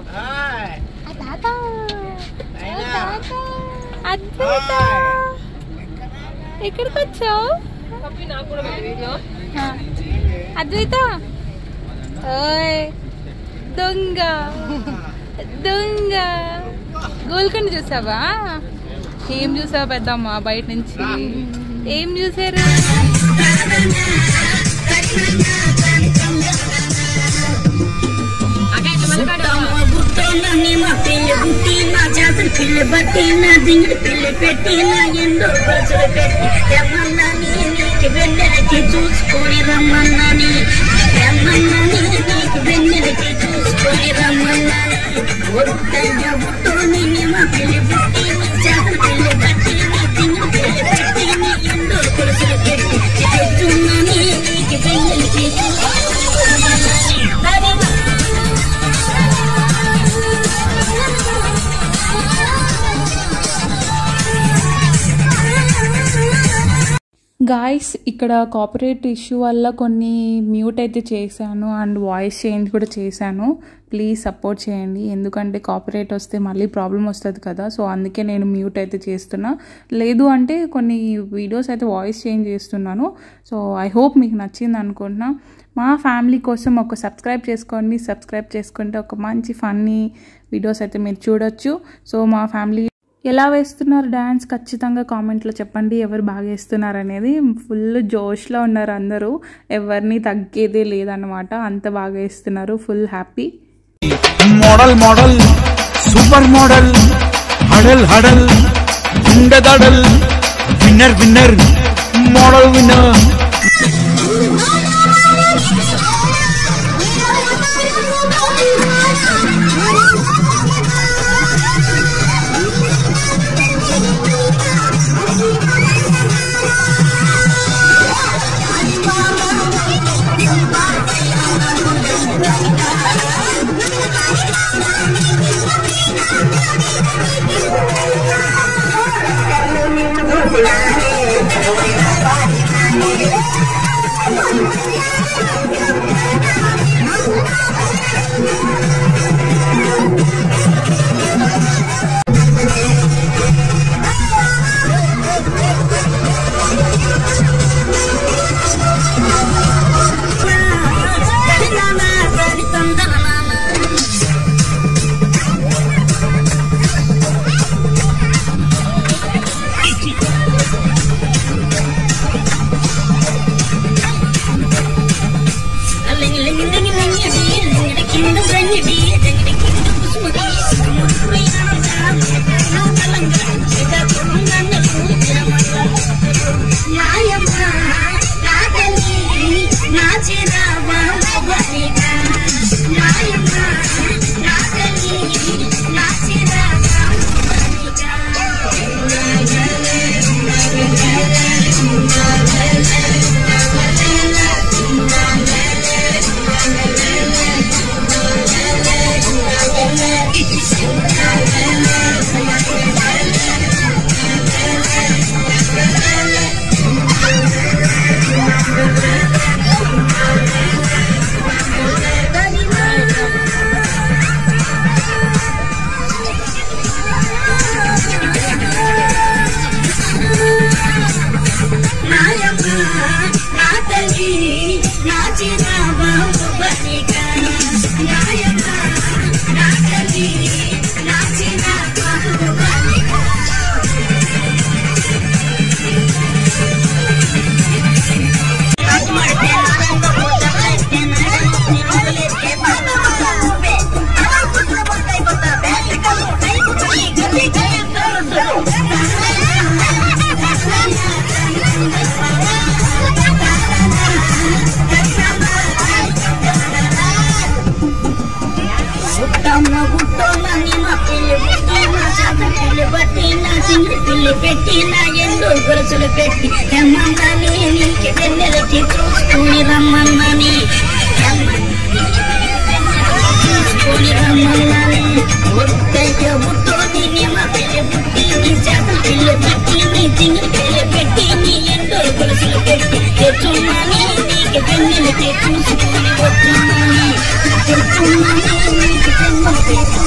ఆ తాత ఆ తాత అద్భుత ఎక్కడికి వచ్చావు ఆ, అద్వైత ఓయ్ దొంగ దొంగ గోల్కొండ చూసావా ఏం చూసావా పెద్దమ్మ బయట నుంచి ఏం చూసారు గుట్టోళ్ళని మా పిల్లి గుట్టి నా చేతుల పిల్లి బట్టి నా దింగిడి పిల్లి పెట్టి నా ఎందో ఖర్చులు పెట్టి రమ్మన్నాని నీకు వెన్నెలకి చూసుకొని రమ్మన్నాని రమ్మన్నాని నీకు వెన్నెలకి చూసుకొని రమ్మన్నాని గుట్టయ్య గుట్టోని మా పిల్లి గుట్టి నా చేతుల పిల్లి బట్టి నా దింగిడి పిల్లి పెట్టి నా ఎందో ఖర్చులు పెట్టి తెచ్చున్నాని నీకు వెన్నెలకి చూసుకొని రమ్మన్నాని గాయస్ ఇక్కడ కాపరేట్ ఇష్యూ వల్ల కొన్ని మ్యూట్ అయితే చేశాను అండ్ వాయిస్ చేంజ్ కూడా చేశాను ప్లీజ్ సపోర్ట్ చేయండి ఎందుకంటే కాపరేట్ వస్తే మళ్ళీ ప్రాబ్లం వస్తుంది కదా సో అందుకే నేను మ్యూట్ అయితే చేస్తున్నా లేదు అంటే కొన్ని వీడియోస్ అయితే వాయిస్ చేంజ్ చేస్తున్నాను సో ఐ హోప్ మీకు నచ్చింది అనుకుంటున్నా మా ఫ్యామిలీ కోసం ఒక సబ్స్క్రైబ్ చేసుకోండి సబ్స్క్రైబ్ చేసుకుంటే ఒక మంచి ఫన్నీ వీడియోస్ అయితే మీరు చూడొచ్చు సో మా ఫ్యామిలీ ఎలా వేస్తున్నారు డ్యాన్స్ ఖచ్చితంగా కామెంట్లో చెప్పండి ఎవరు బాగా వేస్తున్నారు అనేది ఫుల్ జోష్లో ఉన్నారు అందరూ ఎవరిని తగ్గేదే లేదన్నమాట అంత బాగా వేస్తున్నారు full happy model model super model హడల్ హడల్ గుండెదడల్ విన్నర్ విన్నర్ మోడల్ విన్నర్ గుట్టమ్మ గుట్టోళ్ళని మా పిల్లి పుట్టి నా చేత పిల్లి బట్టి నా సింగి పిల్లి పెట్టి నా ఎండు గొలుసులు పెట్టి రమ్మన్నని నీకు వెన్నెలకి చూసుకొని రమ్మన్నని చూసుకొని రమ్మన్నని గుట్టయ్య గుట్టోని నీ మా పిల్లి పుట్టి నీ చేత పిల్లి బట్టి నీ సింగి పిల్లి పెట్టి నీ ఎండు గొలుసులు పెట్టి తెచ్చున్నాని నీకు వెన్నెలకి చూసుకొని వచ్చున్నాని తెచ్చున్నాని నీకు వెన్నెలకి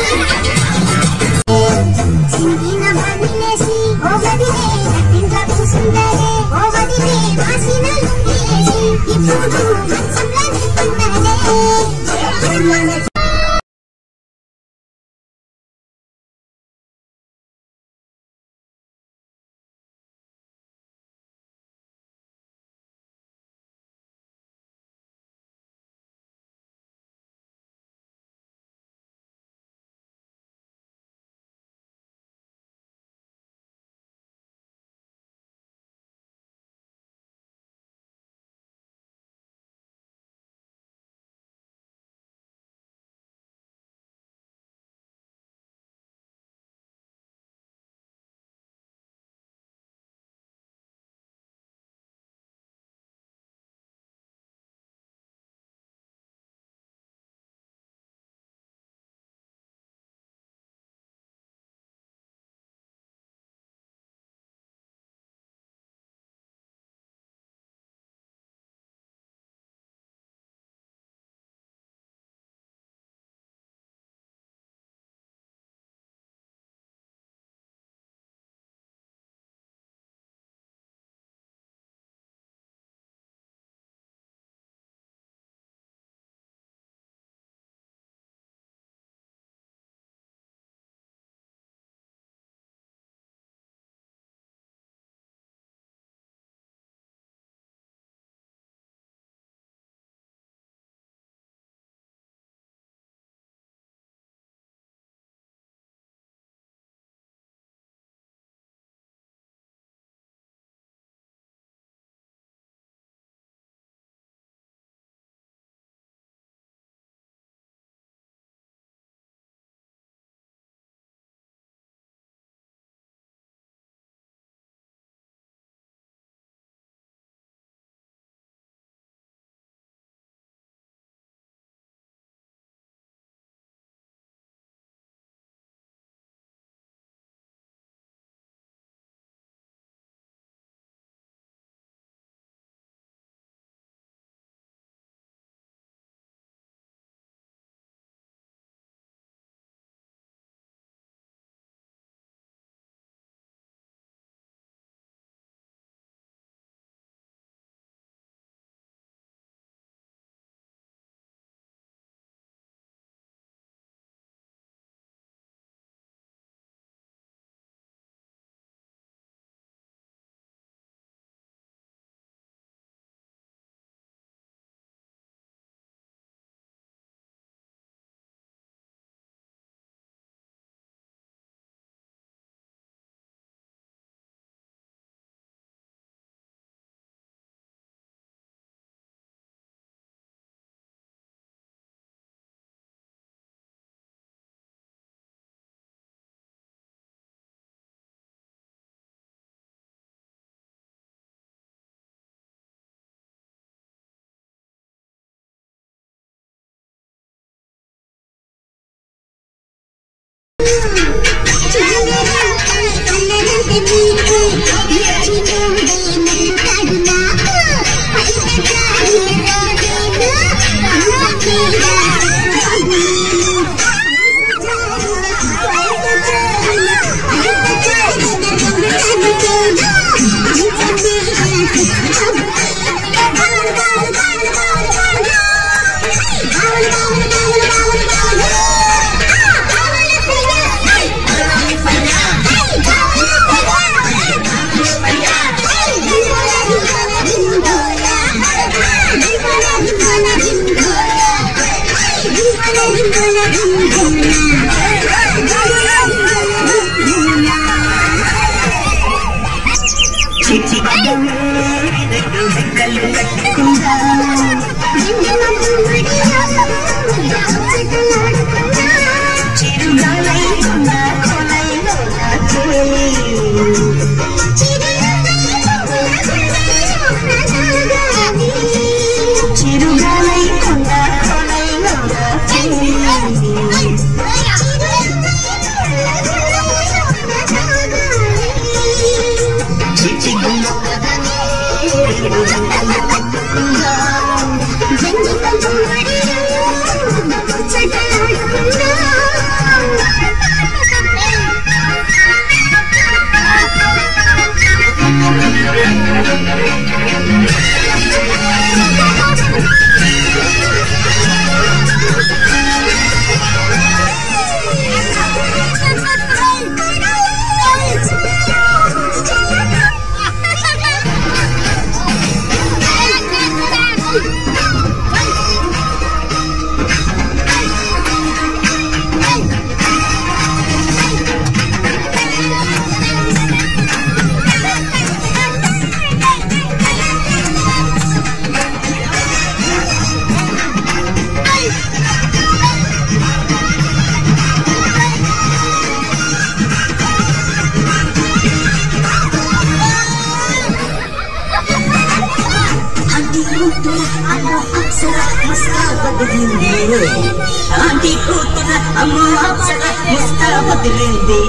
చింగిన బదిలేసి ఓ బదిలే నట్టింట్ల కూసుందరే ఓ బదిలే వాసిన లుంగేసి ఇప్పుడు మంచంలో నిల్చున్నదే కుదిరింది ఆంటీ కూతుర అమ్మ అప్సర ముస్తా వదిలింది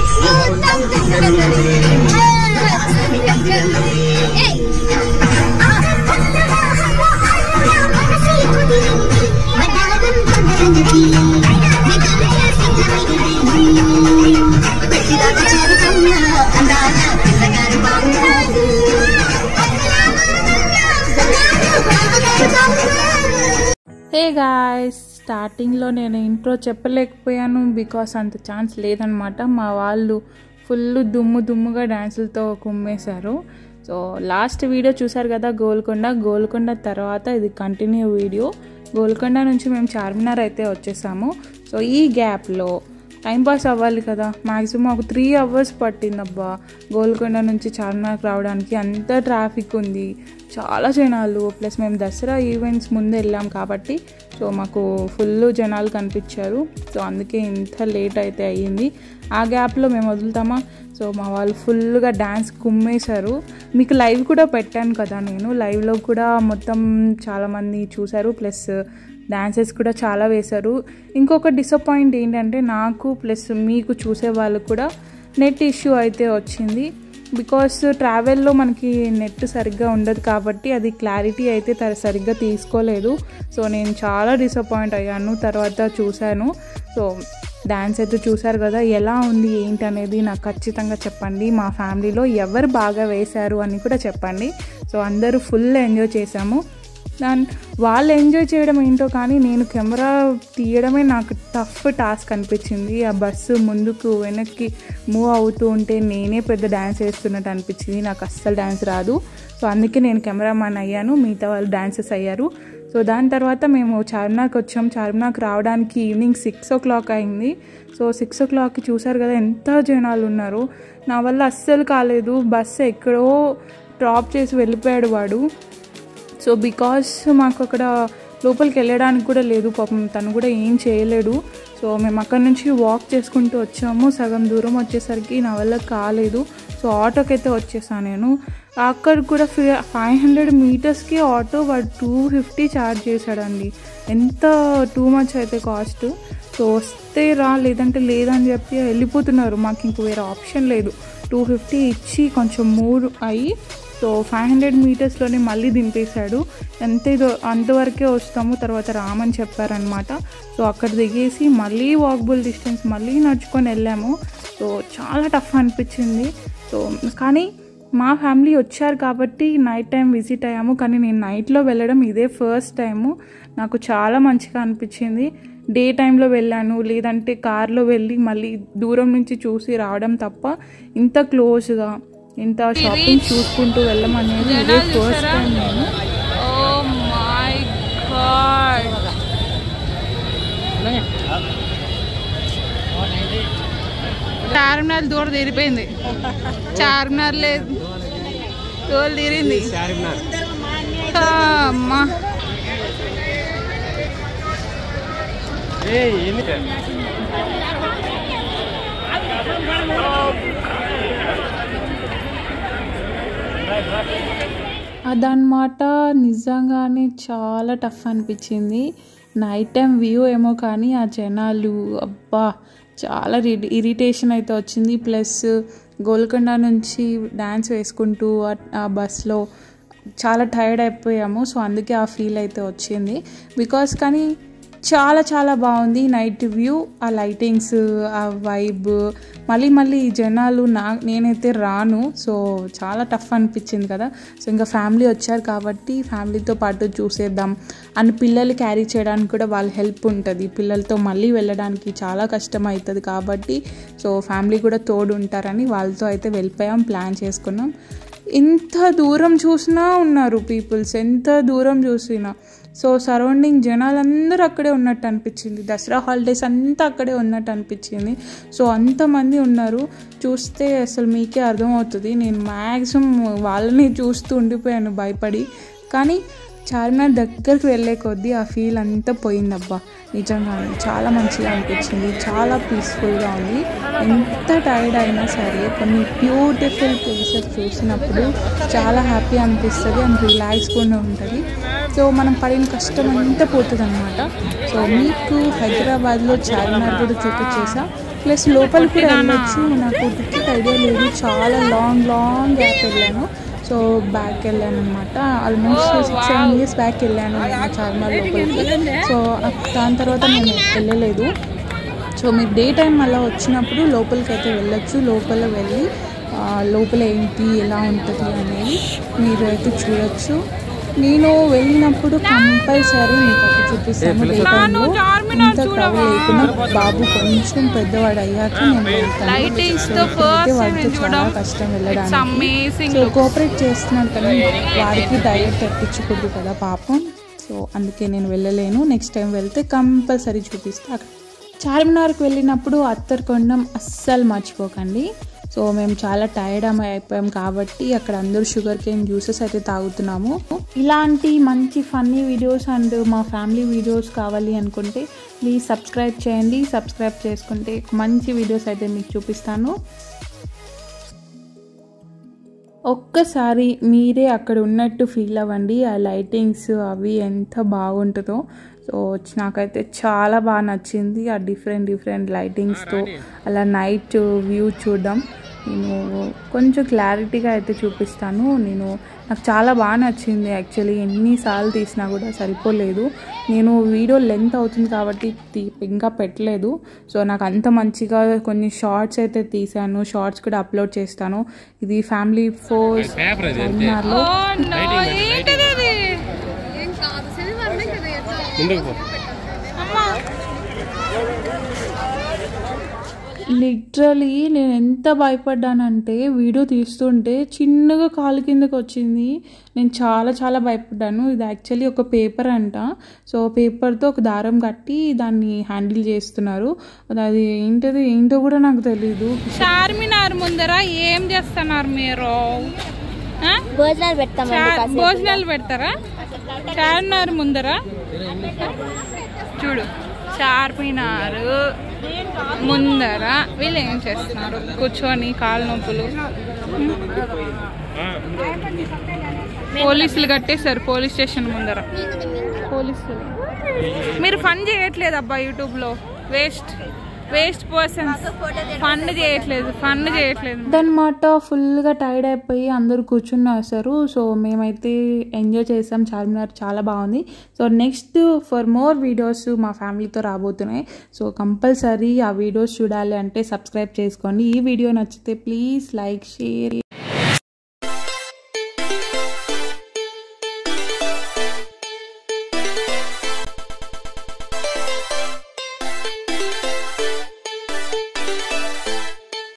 హే గాయస్ స్టార్టింగ్లో నేను ఇంట్రో చెప్పలేకపోయాను బికాస్ అంత ఛాన్స్ లేదనమాట మా వాళ్ళు ఫుల్ దుమ్ము దుమ్ముగా డ్యాన్సులతో కుమ్మేశారు సో లాస్ట్ వీడియో చూసారు కదా గోల్కొండ గోల్కొండ తర్వాత ఇది కంటిన్యూ వీడియో గోల్కొండ నుంచి మేము చార్మినార్ అయితే వచ్చేసాము సో ఈ గ్యాప్లో టైం పాస్ అవ్వాలి కదా మ్యాక్సిమం ఒక త్రీ అవర్స్ పట్టిందబ్బా గోల్కొండ నుంచి చార్మినార్కి రావడానికి అంత ట్రాఫిక్ ఉంది చాలా జనాలు ప్లస్ మేము దసరా ఈవెంట్స్ ముందు వెళ్ళాం కాబట్టి సో మాకు ఫుల్ జనాలు కనిపించారు సో అందుకే ఇంత లేట్ అయితే అయ్యింది ఆ గ్యాప్లో మేము వదులుతామా సో మా వాళ్ళు ఫుల్గా డ్యాన్స్ కుమ్మేశారు మీకు లైవ్ కూడా పెట్టాను కదా నేను లైవ్లో కూడా మొత్తం చాలామంది చూశారు ప్లస్ డాన్సెస్ కూడా చాలా వేశారు ఇంకొక డిసప్పాయింట్ ఏంటంటే నాకు ప్లస్ మీకు చూసే వాళ్ళకు కూడా నెట్ ఇష్యూ అయితే వచ్చింది బికాస్ ట్రావెల్లో మనకి నెట్ సరిగ్గా ఉండదు కాబట్టి అది క్లారిటీ అయితే త- సరిగ్గా తీసుకోలేదు సో నేను చాలా డిసప్పాయింట్ అయ్యాను తర్వాత చూశాను సో డ్యాన్స్ అయితే చూశారు కదా ఎలా ఉంది ఏంటి అనేది నాకు ఖచ్చితంగా చెప్పండి మా ఫ్యామిలీలో ఎవరు బాగా వేశారు అని కూడా చెప్పండి సో అందరూ ఫుల్ ఎంజాయ్ చేశాము దాని వాళ్ళు ఎంజాయ్ చేయడం ఏంటో కానీ నేను కెమెరా తీయడమే నాకు టఫ్ టాస్క్ అనిపించింది ఆ బస్సు ముందుకు వెనక్కి మూవ్ అవుతూ ఉంటే నేనే పెద్ద డ్యాన్స్ వేస్తున్నట్టు అనిపించింది నాకు అస్సలు డ్యాన్స్ రాదు సో అందుకే నేను కెమెరామ్యాన్ అయ్యాను మిగతా వాళ్ళు డాన్సెస్ అయ్యారు సో దాని తర్వాత మేము చార్మినార్కి వచ్చాం చార్మినార్కి రావడానికి ఈవినింగ్ సిక్స్ ఓ క్లాక్ అయింది సో సిక్స్ ఓ క్లాక్కి చూసారు కదా ఎంత జనాలు ఉన్నారు నా వల్ల అస్సలు కాలేదు బస్సు ఎక్కడో డ్రాప్ చేసి వెళ్ళిపోయాడు వాడు సో బికాస్ మాకు అక్కడ లోపలికి వెళ్ళడానికి కూడా లేదు పాపం తను కూడా ఏం చేయలేడు సో మేము అక్కడ నుంచి వాక్ చేసుకుంటూ వచ్చాము సగం దూరం వచ్చేసరికి నా వల్ల కాలేదు సో ఆటోకి అయితే వచ్చేసాను నేను అక్కడ కూడా ఫైవ్ హండ్రెడ్ మీటర్స్కి ఆటో వాడు టూ ఫిఫ్టీ ఛార్జ్ చేశాడండి ఎంత టూ మచ్ అయితే కాస్ట్ సో వస్తే రా లేదంటే లేదని చెప్పి వెళ్ళిపోతున్నారు మాకు ఇంక వేరే ఆప్షన్ లేదు టూ ఫిఫ్టీ ఇచ్చి కొంచెం మూవ్ అయ్యి సో ఫైవ్ హండ్రెడ్ మీటర్స్లోనే మళ్ళీ దింపేశాడు ఎంత ఇదో అంతవరకే వస్తాము తర్వాత రామని చెప్పారనమాట సో అక్కడ దిగేసి మళ్ళీ వాక్బుల్ డిస్టెన్స్ మళ్ళీ నడుచుకొని వెళ్ళాము సో చాలా టఫ్ అనిపించింది సో కానీ మా ఫ్యామిలీ వచ్చారు కాబట్టి నైట్ టైం విజిట్ అయ్యాము కానీ నేను నైట్లో వెళ్ళడం ఇదే ఫస్ట్ టైము నాకు చాలా మంచిగా అనిపించింది డే టైంలో వెళ్ళాను లేదంటే కార్లో వెళ్ళి మళ్ళీ దూరం నుంచి చూసి రావడం తప్ప ఇంత క్లోజ్గా ఇంత షాపింగ్ చూసుకుంటూ వెళ్ళమనేది ఇదే ఫస్ట్ టైం నేను ఓ మై గాడ్ చార్మినార్ దూర తీరిపోయింది చార్మినార్ లేదు తోలు తీరింది అమ్మా అదనమాట నిజంగానే చాలా టఫ్ అనిపించింది నైట్ టైం వ్యూ ఏమో కానీ ఆ జనాలు అబ్బా చాలా ఇరిటేషన్ అయితే వచ్చింది ప్లస్ గోల్కొండ నుంచి డ్యాన్స్ వేసుకుంటూ ఆ- ఆ బస్లో చాలా టైర్డ్ అయిపోయాము సో అందుకే ఆ ఫీల్ అయితే వచ్చింది బికాస్ కానీ చాలా చాలా బాగుంది నైట్ వ్యూ ఆ లైటింగ్స్ ఆ వైబ్ మళ్ళీ మళ్ళీ ఈ జనాలు నా నేనైతే రాను సో చాలా టఫ్ అనిపించింది కదా సో ఇంకా ఫ్యామిలీ వచ్చారు కాబట్టి ఫ్యామిలీతో పాటు చూసేద్దాం అండ్ పిల్లలు క్యారీ చేయడానికి కూడా వాళ్ళ హెల్ప్ ఉంటుంది పిల్లలతో మళ్ళీ వెళ్ళడానికి చాలా కష్టం అవుతుంది కాబట్టి సో ఫ్యామిలీ కూడా తోడు ఉంటారని వాళ్ళతో అయితే వెళ్ళిపోయాం ప్లాన్ చేసుకున్నాం ఎంత దూరం చూసినా ఉన్నారు పీపుల్స్ ఎంత దూరం చూసినా సో సరౌండింగ్ జనాలందరూ అక్కడే ఉన్నట్టు అనిపించింది దసరా హాలిడేస్ అంతా అక్కడే ఉన్నట్టు అనిపించింది సో అంతమంది ఉన్నారు చూస్తే అసలు మీకే అర్థమవుతుంది నేను మ్యాక్సిమం వాళ్ళని చూస్తూ ఉండిపోయాను భయపడి కానీ చార్మినార్ దగ్గరికి వెళ్ళే కొద్దీ ఆ ఫీల్ అంతా పోయిందబ్బా నిజంగానే చాలా మంచిగా అనిపించింది చాలా పీస్ఫుల్గా ఉంది ఎంత టైర్డ్ అయినా సరే కొన్ని బ్యూటిఫుల్ ప్లేసెస్ చూసినప్పుడు చాలా హ్యాపీ అనిపిస్తుంది అండ్ రిలాక్స్ కూడా ఉంటుంది సో మనం పడిన కష్టం అంతా పోతుంది అనమాట సో మీకు హైదరాబాద్లో చార్మినార్ కూడా చూపించేసా ప్లస్ లోపల కూడా వెళ్ళొచ్చు నాకు టికెట్ ఐడియా లేదు చాలా లాంగ్ లాంగ్ గ్యాప్ వెళ్ళాను సో బ్యాక్ వెళ్ళాను అనమాట almost six seven years back వెళ్ళాను నేను చార్మినార్ లోపలికి సో దాని తర్వాత నేను వెళ్ళలేదు సో మీరు డే టైం అలా వచ్చినప్పుడు లోపలికి అయితే వెళ్ళొచ్చు లోపల వెళ్ళి ఆ, లోపల ఏంటి ఎలా ఉంటుంది అనేది మీరు అయితే చూడొచ్చు నేను వెళ్ళినప్పుడు కంపల్సరీ మీకు అయితే చూపిస్తాను డే టైంలో ఇంత క్రౌడ్ లేకుండా బాబు కొంచెం పెద్దవాడు అయ్యాక నేను వెళ్తాను Lightings సో తో ఇప్పుడైతే first వాడితో నేను చాలా చూడడం, కష్టం It's వెళ్ళడానికి amazing. సో కోఆపరేట్ చేస్తున్నాను కానీ వారికి డైరెక్ట్ తెప్పించకూడదు కదా పాపం సో అందుకే నేను వెళ్ళలేను నెక్స్ట్ టైం వెళ్తే కంపల్సరీ చూపిస్తా అక్కడ చార్మినార్కి వెళ్ళినప్పుడు అత్తర్కొండం అస్సలు మర్చిపోకండి సో మేము చాలా టైర్డ్ అయిపోయాం కాబట్టి అక్కడ అందరూ షుగర్ కేన్ జ్యూసెస్ అయితే తాగుతున్నాము ఇలాంటి మంచి ఫన్నీ వీడియోస్ అండ్ మా ఫ్యామిలీ వీడియోస్ కావాలి అనుకుంటే ప్లీజ్ సబ్స్క్రైబ్ చేయండి సబ్స్క్రైబ్ చేసుకుంటే మంచి వీడియోస్ అయితే మీకు చూపిస్తాను ఒక్కసారి మీరే అక్కడ ఉన్నట్టు ఫీల్ అవ్వండి ఆ లైటింగ్స్ అవి ఎంత బాగుంటుందో సో నాకైతే చాలా బాగా నచ్చింది ఆ డిఫరెంట్ డిఫరెంట్ లైటింగ్స్తో అలా నైట్ వ్యూ చూడడం నేను కొంచెం క్లారిటీగా అయితే చూపిస్తాను నేను నాకు చాలా బాగా నచ్చింది యాక్చువల్లీ ఎన్నిసార్లు తీసినా కూడా సరిపోలేదు నేను వీడియో లెంత్ అవుతుంది కాబట్టి తీ- ఇంకా పెట్టలేదు సో నాకు అంత మంచిగా కొన్ని షార్ట్స్ అయితే తీసాను షార్ట్స్ కూడా అప్లోడ్ చేస్తాను ఇది ఫ్యామిలీ ఫోర్స్ చార్మినార్లో ఏంటిది అది ముందుకు పో లిటరలీ నేను ఎంత భయపడ్డానంటే వీడియో తీస్తుంటే చిన్నగా కాలు కిందకి వచ్చింది నేను చాలా చాలా భయపడ్డాను ఇది యాక్చువల్లీ ఒక పేపర్ అంట సో పేపర్తో ఒక దారం కట్టి దాన్ని హ్యాండిల్ చేస్తున్నారు అది ఏంటది ఏంటో కూడా నాకు తెలీదు చార్మినార్ ముందర ఏం చేస్తున్నారు మీరు ఆ? భోజనాలు పెడతామండి చా- కాసేపు. భోజనాలు పెడతారా చార్మినార్ ముందర చూడు చార్మినార్ ముందర వీళ్ళు ఏం చేస్తున్నారు కూర్చొని కాలు నొప్పులు పోలీసులు కట్టేశారు పోలీస్ స్టేషన్ ముందర పోలీసులు మీరు ఫన్ చేయట్లేదు అబ్బా యూట్యూబ్లో వేస్ట్ వేస్ట్ పర్సన్స్ ఫన్ చేయట్లేదు ఫన్ చేయట్లేదు అదనమాట ఫుల్గా టైర్డ్ అయిపోయి అందరూ కూర్చున్నారు సో మేమైతే ఎంజాయ్ చేసాం చార్మినార్ చాలా బాగుంది so next for more videos మా ఫ్యామిలీతో రాబోతున్నాయి సో కంపల్సరీ ఆ వీడియోస్ చూడాలి అంటే సబ్స్క్రైబ్ చేసుకోండి ఈ వీడియో నచ్చితే ప్లీజ్ లైక్ షేర్